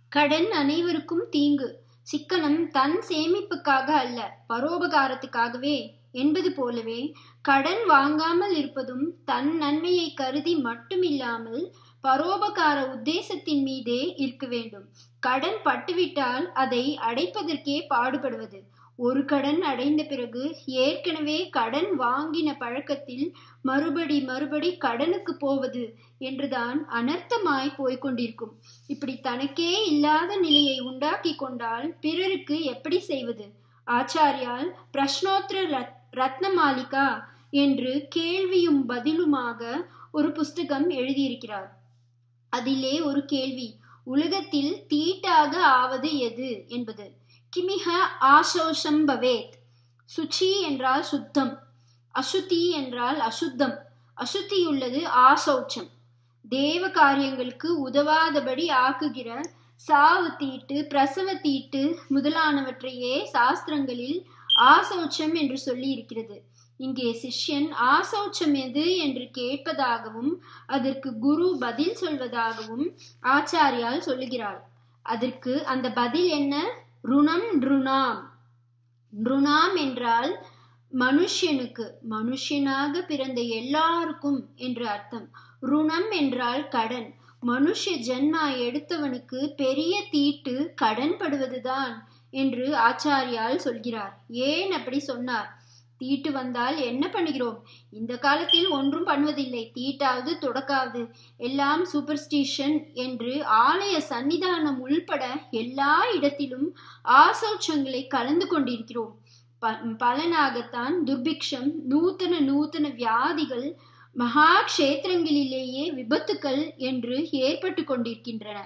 கடன் அனைவருக்கும் தீங்கு சிக்கனம் தன் சேமிப்புக்காக அல்ல பரோபகாரத்துக்காகவே என்பது போலவே கடன் வாங்காமல் இருப்பதும் தன் நன்மையை கருதி மட்டுமில்லாமல் பரோபகார உத்தேசத்தின் மீதே இருக்க வேண்டும் கடன் பட்டுவிட்டால் அதை அடைப்பதற்கே பாடுபடுவது ஒரு கடன் அடைந்த பிறகு ஏற்கனவே கடன் வாங்கின பழக்கத்தில் மறுபடி மறுபடி கடனுக்கு போவது என்றுதான் அனர்த்தமாய் போய்கொண்டிருக்கும் இப்படி தனக்கே இல்லாத நிலையை உண்டாக்கி கொண்டால் பிறருக்கு எப்படி செய்வது ஆச்சாரியால் பிரஷ்னோத்திர ரத்னமாலிகா என்று கேள்வியும் பதிலுமாக ஒரு புஸ்தகம் எழுதியிருக்கிறார் அதிலே ஒரு கேள்வி உலகத்தில் தீட்டாக ஆவது எது என்பது கிமிஹ ஆசோஷம் பவேத் சுச்சி என்றால் சுத்தம் அசுத்தி என்றால் அசுத்தம் அசுத்தியுள்ளது ஆசௌச்சம் தேவ காரியங்களுக்கு உதவாதபடி ஆக்குகிற சாவு தீட்டு பிரசவ தீட்டு முதலானவற்றையே சாஸ்திரங்களில் ஆசௌச்சம் என்று சொல்லி இருக்கிறது இங்கே சிஷ்யன் ஆசௌச்சம் எது என்று கேட்பதாகவும் அதற்கு குரு பதில் சொல்வதாகவும் ஆச்சாரியால் சொல்லுகிறார் அதற்கு அந்த பதில் என்ன ருணம் ருணாம் ருணாம் என்றால் மனுஷனுக்கு மனுஷனாக பிறந்த எல்லாருக்கும் என்று அர்த்தம் ருணம் என்றால் கடன் மனுஷ ஜென்மா எடுத்தவனுக்கு பெரிய தீட்டு கடன் படுவதுதான் என்று ஆச்சாரியால் சொல்கிறார் ஏன் அப்படி சொன்னார் தீட்டு வந்தால் என்ன பண்ணுகிறோம் இந்த காலத்தில் ஒன்றும் பண்ணுவதில்லை தீட்டாவது தொடக்காவது எல்லாம் சூப்பர்ஸ்டிஷன் என்று ஆலய சன்னிதானம் உள்பட எல்லா இடத்திலும் ஆசௌச்சங்களை கலந்து கொண்டிருக்கிறோம் ப பலனாகத்தான் துர்பிக்ஷம் நூத்தன நூத்தன வியாதிகள் மகா கஷேத்திரங்களிலேயே விபத்துக்கள் என்று ஏற்பட்டு கொண்டிருக்கின்றன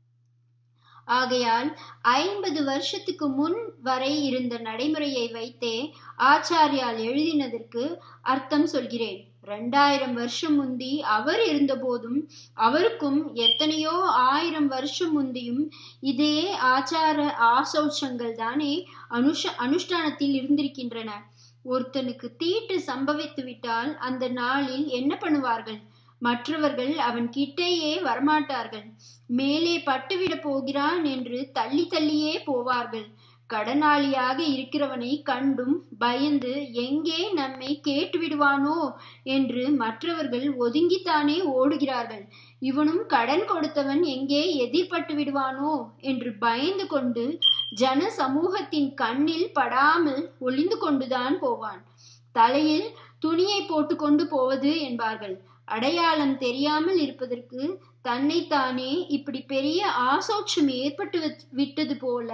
ஆகையால் ஐம்பது வருஷத்துக்கு முன் வரை இருந்த நடைமுறையை வைத்தே ஆச்சாரியால் எழுதினதற்கு அர்த்தம் சொல்கிறேன் ரெண்டாயிரம் வருஷம் முந்தி அவர் இருந்தபோதும் அவருக்கும் எத்தனையோ ஆயிரம் வருஷம் முந்தியும் இதே ஆச்சார ஆசௌச்சங்கள் தானே அனுஷ அனுஷ்டானத்தில் இருந்திருக்கின்றன ஒருத்தனுக்கு தீட்டு சம்பவித்து விட்டால் அந்த நாளில் என்ன பண்ணுவார்கள் மற்றவர்கள் அவன் கிட்டேயே வரமாட்டார்கள் மேலே பட்டுவிட போகிறான் என்று தள்ளி தள்ளியே போவார்கள் கடனாளியாக இருக்கிறவனை கண்டும் பயந்து எங்கே நம்மை கேட்டு விடுவானோ என்று மற்றவர்கள் ஒதுங்கித்தானே ஓடுகிறார்கள் இவனும் கடன் கொடுத்தவன் எங்கே எதிர்பட்டு விடுவானோ என்று பயந்து கொண்டு ஜன சமூகத்தின் கண்ணில் படாமல் ஒளிந்து கொண்டுதான் போவான் தலையில் துணியை போட்டுக்கொண்டு போவது என்பார்கள் அடையாளம் தெரியாமல் இருப்பதற்கு தன்னைத்தானே இப்படி பெரிய ஆசோட்சம் ஏற்பட்டு விட்டது போல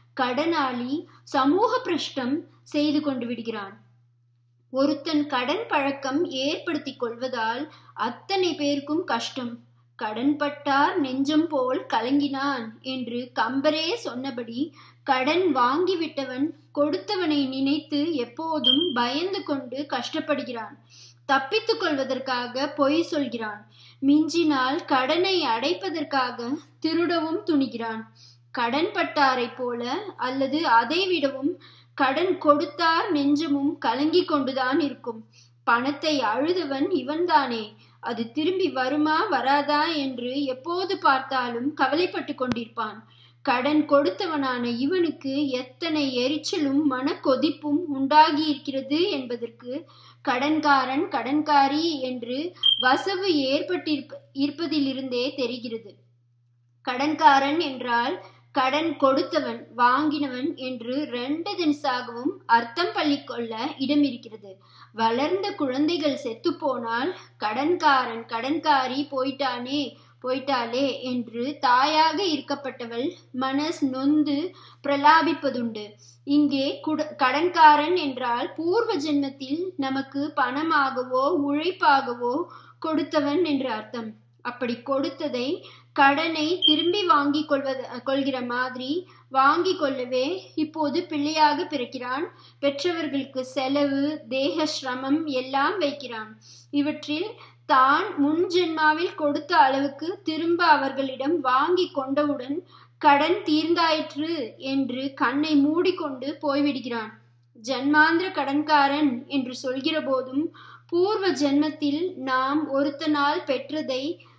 கடனாளி சமூக பிரஷ்டம் செய்து கொண்டு விடுகிறான் ஒருத்தன் கடன் பழக்கம் ஏற்படுத்தி கொள்வதால் அத்தனை பேருக்கும் கஷ்டம் கடன் பட்டார் நெஞ்சம் போல் கலங்கினான் என்று கம்பரே சொன்னபடி கடன் வாங்கிவிட்டவன் கொடுத்தவனை நினைத்து எப்போதும் பயந்து கொண்டு கஷ்டப்படுகிறான் தப்பித்துக் கொள்வதற்காக பொய் சொல்கிறான் மிஞ்சினால் கடனை அடைப்பதற்காக திருடவும் துணிகிறான் கடன் பட்டாரை போல அல்லது அதை விடவும் கடன் கொடுத்தார் நெஞ்சமும் கலங்கி கொண்டுதான் இருக்கும் பணத்தை அழுதவன் இவன்தானே அது திரும்பி வருமா வராதா என்று எப்போது பார்த்தாலும் கவலைப்பட்டு கொண்டிருப்பான் கடன் கொடுத்தவனான இவனுக்கு எத்தனை எரிச்சலும் மன கொதிப்பும் உண்டாகி இருக்கிறது என்பதற்கு கடன்காரன் கடன்காரி என்று வசவு ஏற்பட்டிருப்ப இருப்பதிலிருந்தே தெரிகிறது கடன்காரன் என்றால் கடன் கொடுத்தவன் வாங்கினவன் என்று ரெண்டு தினசாகவும் அர்த்தம் பள்ளிக்கொள்ள இடம் இருக்கிறது வளர்ந்த குழந்தைகள் செத்து போனால் கடன்காரன் கடன்காரி போயிட்டானே போயிட்டாளே என்று தாயாக இருக்கப்பட்டவள் மனஸ் நொந்து பிரலாபிப்பதுண்டு இங்கே குட கடன்காரன் என்றால் பூர்வ ஜென்மத்தில் நமக்கு பணமாகவோ உழைப்பாகவோ கொடுத்தவன் என்று அர்த்தம் அப்படி கொடுத்ததை கடனை திரும்பி வாங்கி கொள்வது கொள்கிற மாதிரி வாங்கி கொள்ளவே இப்போது பிள்ளையாக பிறக்கிறான் பெற்றவர்களுக்கு செலவு தேக சிரமம் எல்லாம் வைக்கிறான் இவற்றில் தான் முன் ஜென்மாவில் கொடுத்த அளவுக்கு திரும்ப அவர்களிடம் வாங்கி கொண்டவுடன் கடன் தீர்ந்தாயிற்று என்று கண்ணை மூடிக்கொண்டு போய்விடுகிறான் ஜன்மாந்திர கடன்காரன் என்று சொல்கிற போதும் பூர்வ ஜென்மத்தில் நாம் ஒருத்தனால் பெற்றதை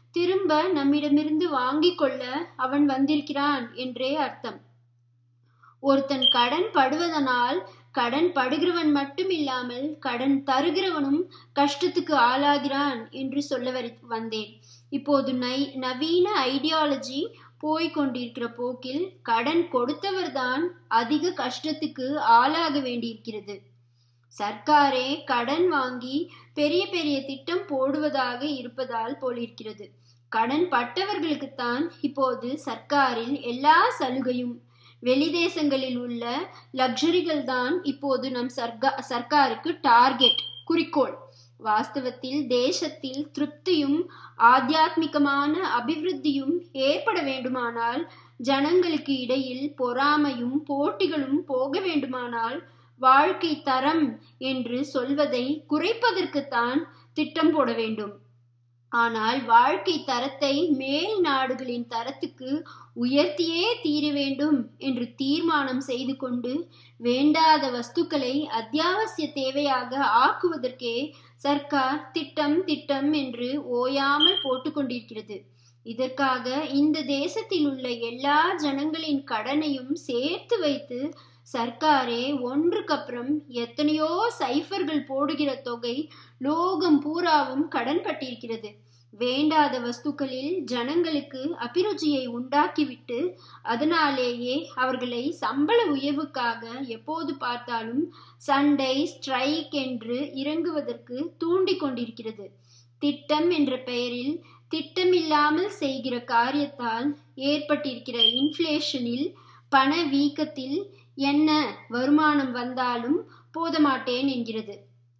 திரும்ப நம்மிடமிருந்து வாங்கிக் கொள்ள அவன் வந்திருக்கிறான் என்றே அர்த்தம் ஒருத்தன் கடன் படுவதனால் கடன் படுகிறவன் மட்டும் இல்லாமல் கடன் தருகிறவனும் கஷ்டத்துக்கு ஆளாகிறான் என்று சொல்ல வந்தேன் இப்போது நை நவீன ஐடியாலஜி போய்கொண்டிருக்கிற போக்கில் கடன் கொடுத்தவர்தான் அதிக கஷ்டத்துக்கு ஆளாக வேண்டியிருக்கிறது சர்க்காரே கடன் வாங்கி பெரிய பெரிய திட்டம் போடுவதாக இருப்பதால் போலிருக்கிறது கடன் பட்டவர்களுக்குத்தான் இப்போது சர்க்காரில் எல்லா சலுகையும் வெளிதேசங்களில் உள்ள லக்ஸரிகள் தான் இப்போது நம் சர்க்கா சர்க்காருக்கு டார்கெட் குறிக்கோள் வாஸ்தவத்தில் தேசத்தில் திருப்தியும் ஆத்தியாத்மிகமான அபிவிருத்தியும் ஏற்பட வேண்டுமானால் ஜனங்களுக்கு இடையில் பொறாமையும் போட்டிகளும் போக வேண்டுமானால் வாழ்க்கை தரம் என்று சொல்வதை குறைப்பதற்குத்தான் திட்டம் போட வேண்டும் ஆனால் வாழ்க்கை தரத்தை மேல் நாடுகளின் தரத்துக்கு உயர்த்தியே தீர வேண்டும் என்று தீர்மானம் செய்து கொண்டு வேண்டாத வஸ்துக்களை அத்தியாவசிய தேவையாக ஆக்குவதற்கே சர்க்கார் திட்டம் திட்டம் என்று ஓயாமல் போட்டுக்கொண்டிருக்கிறது இதற்காக இந்த தேசத்தில் உள்ள எல்லா ஜனங்களின் கடனையும் சேர்த்து வைத்து சர்க்காரே ஒன்றுக்கப்புறம் எத்தனையோ சைஃபர்கள் போடுகிற தொகை லோகம் பூராவும் கடன் பட்டிருக்கிறது வேண்டாத வஸ்துக்களில் ஜனங்களுக்கு அபிருச்சியை உண்டாக்கிவிட்டு அதனாலேயே அவர்களை சம்பள உயர்வுக்காக எப்போது பார்த்தாலும் சண்டை ஸ்ட்ரைக் என்று இறங்குவதற்கு தூண்டி கொண்டிருக்கிறது திட்டம் என்ற பெயரில் திட்டமில்லாமல் செய்கிற காரியத்தால் ஏற்பட்டிருக்கிற இன்ஃப்ளேஷனில் பண வீக்கத்தில் என்ன வருமானம் வந்தாலும் போதமாட்டேன் என்கிறது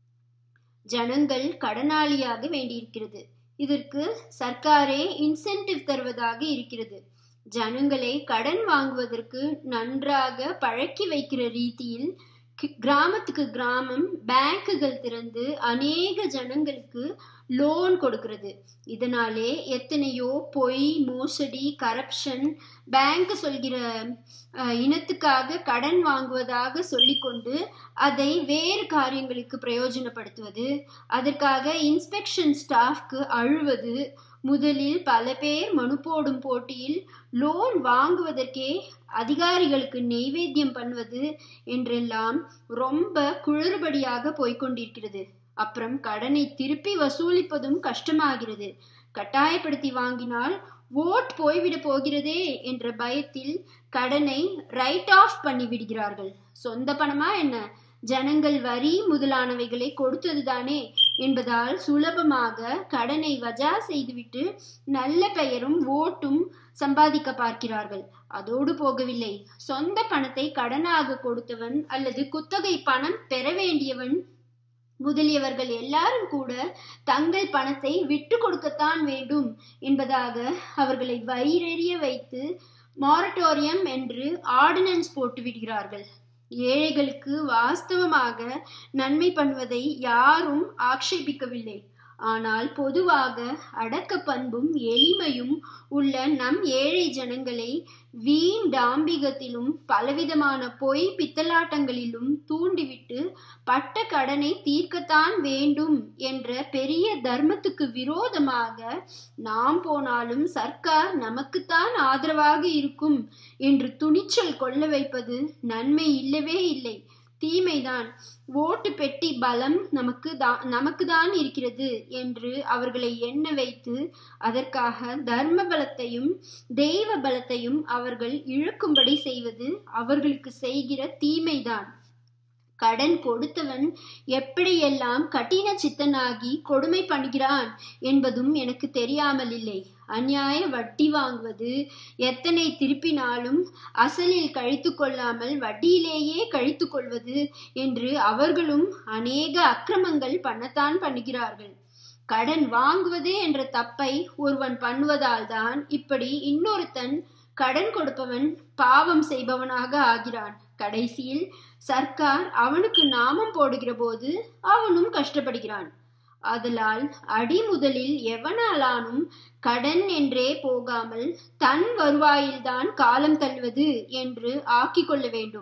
ஜனங்கள் கடனாளியாக வேண்டியிருக்கிறது இதற்கு சர்க்காரே இன்சென்டிவ் தருவதாக இருக்கிறது ஜனங்களை கடன் வாங்குவதற்கு நன்றாக பழக்கி வைக்கிற ரீதியில் கிராமத்துக்கு கிராமம் பேங்குகள் திறந்து அநேக ஜனங்களுக்கு லோன் கொடுக்கிறது இதனாலே எத்தனையோ பொய் மோசடி கரப்ஷன் பேங்க் சொல்கிற இனத்துக்காக கடன் வாங்குவதாக சொல்லிக்கொண்டு அதை வேறு காரியங்களுக்கு பிரயோஜனப்படுத்துவது அதற்காக இன்ஸ்பெக்ஷன் ஸ்டாஃப்க்கு அழுவது முதலில் பல பேர் மனு போடும் போட்டியில் லோன் வாங்குவதற்கே அதிகாரிகளுக்கு நெய்வேத்தியம் பண்ணுவது என்றெல்லாம் ரொம்ப குளறுபடியாக போய்கொண்டிருக்கிறது அப்புறம் கடனை திருப்பி வசூலிப்பதும் கஷ்டமாகிறது கட்டாயப்படுத்தி வாங்கினால் ஓட் போய்விட போகிறதே என்ற பயத்தில் கடனை ரைட் ஆஃப் பண்ணி விடுகிறார்கள் சொந்த பணமா என்ன ஜனங்கள் வரி முதலானவைகளை கொடுத்ததுதானே என்பதால் சுலபமாக கடனை வஜா செய்துவிட்டு நல்ல பெயரும் ஓட்டும் சம்பாதிக்க பார்க்கிறார்கள் அதோடு போகவில்லை சொந்த பணத்தை கடனாக கொடுத்தவன் அல்லது குத்தகை பணம் பெற வேண்டியவன் முதலியவர்கள் எல்லாரும் கூட தங்கள் பணத்தை விட்டு கொடுக்கத்தான் வேண்டும் என்பதாக அவர்களை வயிறெறிய வைத்து மாரட்டோரியம் என்று ஆர்டினன்ஸ் போட்டு விடுகிறார்கள் ஏழைகளுக்கு வாஸ்தவமாக நன்மை பண்ணுவதை யாரும் ஆக்ஷேபிக்கவில்லை ஆனால் பொதுவாக அடக்க பண்பும் எளிமையும் உள்ள நம் ஏழை ஜனங்களை வீண் டாம்பிகத்திலும் பலவிதமான பொய் பித்தலாட்டங்களிலும் தூண்டிவிட்டு பட்ட கடனை தீர்க்கத்தான் வேண்டும் என்ற பெரிய தர்மத்துக்கு விரோதமாக நாம் போனாலும் சர்க்கார் நமக்குத்தான் ஆதரவாக இருக்கும் என்று துணிச்சல் கொள்ள வைப்பது நன்மை இல்லவே இல்லை தீமைதான் ஓட்டு பெட்டி பலம் நமக்கு தான் நமக்கு தான் இருக்கிறது என்று அவர்களை எண்ண வைத்து அதற்காக தர்ம பலத்தையும் தெய்வ பலத்தையும் அவர்கள் இழுக்கும்படி செய்வது அவர்களுக்கு செய்கிற தீமைதான் கடன் கொடுத்தவன் எப்படியெல்லாம் கட்டின சித்தனாகி கொடுமை பண்ணுகிறான் என்பதும் எனக்கு தெரியாமல் இல்லை அந்நியாய வட்டி வாங்குவது எத்தனை திருப்பினாலும் அசலில் கழித்து கொள்ளாமல் வட்டியிலேயே கழித்து கொள்வது என்று அவர்களும் அநேக அக்கிரமங்கள் பண்ணத்தான் பண்ணுகிறார்கள் கடன் வாங்குவது என்ற தப்பை ஒருவன் பண்ணுவதால் தான் இப்படி இன்னொருத்தன் கடன் கொடுப்பவன் பாவம் செய்பவனாக ஆகிறான் கடைசியில் சர்க்கார் அவனுக்கு நாமம் போடுகிற போது அவனும் கஷ்டப்படுகிறான் ஆதலால் அடி முதலில் எவனாலானும் கடன் என்றே போகாமல் தன் வருவாயில்தான் காலம் தள்ளுவது என்று ஆக்கிக் கொள்ள வேண்டும்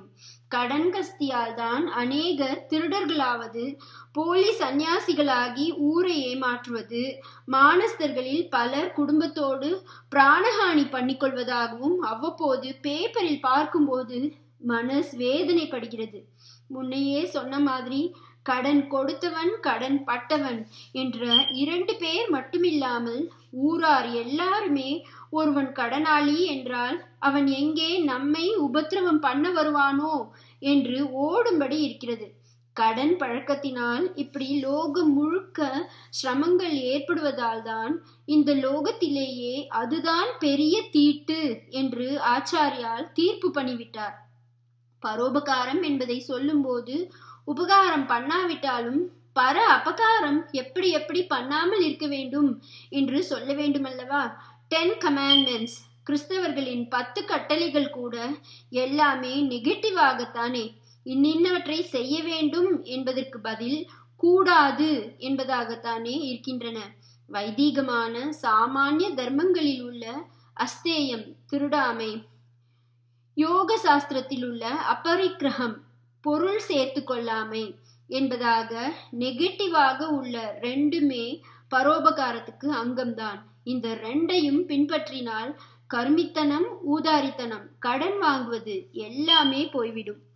கடன் கஸ்தியால் தான் அநேகர் திருடர்களாவது போலி சந்நியாசிகளாகி ஊரை ஏமாற்றுவது மானஸ்தர்களில் பலர் குடும்பத்தோடு பிராணஹானி பண்ணிக்கொள்வதாகவும் அவ்வப்போது பேப்பரில் பார்க்கும்போது மனஸ் வேதனைப்படுகிறது முன்னையே சொன்ன மாதிரி கடன் கொடுத்தவன் கடன் பட்டவன் என்ற இரண்டு பேர் மட்டுமில்லாமல் ஊரார் எல்லாருமே ஒருவன் கடனாளி என்றால் அவன் எங்கே நம்மை உபத்திரவம் பண்ண வருவானோ என்று ஓடும்படி இருக்கிறது கடன் பழக்கத்தினால் இப்படி லோகம் முழுக்க சிரமங்கள் ஏற்படுவதால் தான் இந்த லோகத்திலேயே அதுதான் பெரிய தீட்டு என்று ஆச்சாரியால் தீர்ப்பு பண்ணிவிட்டார் பரோபகாரம் என்பதை சொல்லும்போது உபகாரம் பண்ணாவிட்டாலும் பர அபகாரம் எப்படி எப்படி பண்ணாமல் இருக்க வேண்டும் என்று சொல்ல வேண்டுமல்லவா டென் கமாண்ட்மெண்ட்ஸ் கிறிஸ்தவர்களின் பத்து கட்டளைகள் கூட எல்லாமே நெகட்டிவாகத்தானே இன்னின்னவற்றை செய்ய வேண்டும் என்பதற்கு பதில் கூடாது என்பதாகத்தானே இருக்கின்றன வைதீகமான சாமானிய தர்மங்களில் உள்ள அஸ்தேயம் திருடாமை யோக சாஸ்திரத்தில் உள்ள அபரிக்கிரகம் பொருள் சேர்த்து கொள்ளாமை என்பதாக நெகட்டிவாக உள்ள ரெண்டுமே பரோபகாரத்துக்கு அங்கம்தான் இந்த ரெண்டையும் பின்பற்றினால் கருமித்தனம் ஊதாரித்தனம் கடன் வாங்குவது எல்லாமே போய்விடும்